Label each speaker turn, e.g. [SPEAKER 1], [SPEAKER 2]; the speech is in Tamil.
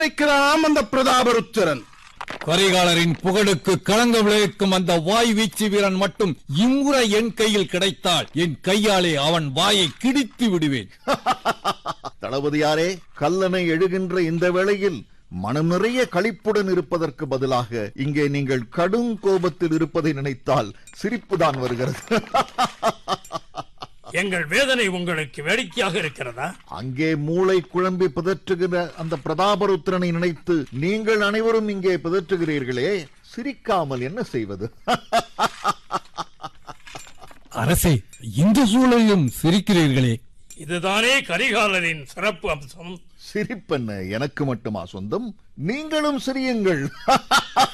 [SPEAKER 1] நினைக்கிறாம் அந்த பிரதாபருத்திரன்
[SPEAKER 2] கரிகாலரின் புகழுக்கு களங்கம் விளைவிக்கும் அந்த வாய் வீச்சு வீரன் மட்டும் இம்முறை என் கையில் கிடைத்தால் என் கையாலே அவன் வாயை கிடித்து விடுவேன்
[SPEAKER 3] தளபதியாரே கல்லணை எழுகின்ற இந்த வேளையில் மனம் நிறைய களிப்புடன் இருப்பதற்கு பதிலாக இங்கே நீங்கள் கடும் கோபத்தில் இருப்பதை நினைத்தால் சிரிப்புதான் வருகிறது
[SPEAKER 4] எங்கள் வேதனை உங்களுக்கு வேடிக்கையாக இருக்கிறதா
[SPEAKER 3] அங்கே மூளை குழம்பி பிதற்றுகிற அந்த பிரதாபருத்திரனை நினைத்து நீங்கள் அனைவரும் இங்கே பிதற்றுகிறீர்களே சிரிக்காமல் என்ன செய்வது
[SPEAKER 2] அரசே இந்த சூழலிலும் சிரிக்கிறீர்களே
[SPEAKER 4] இதுதானே கரிகாலரின் சிறப்பு அம்சம்
[SPEAKER 3] சிரிப்பென்ன எனக்கு மட்டுமா சொந்தம் நீங்களும் சிரியுங்கள்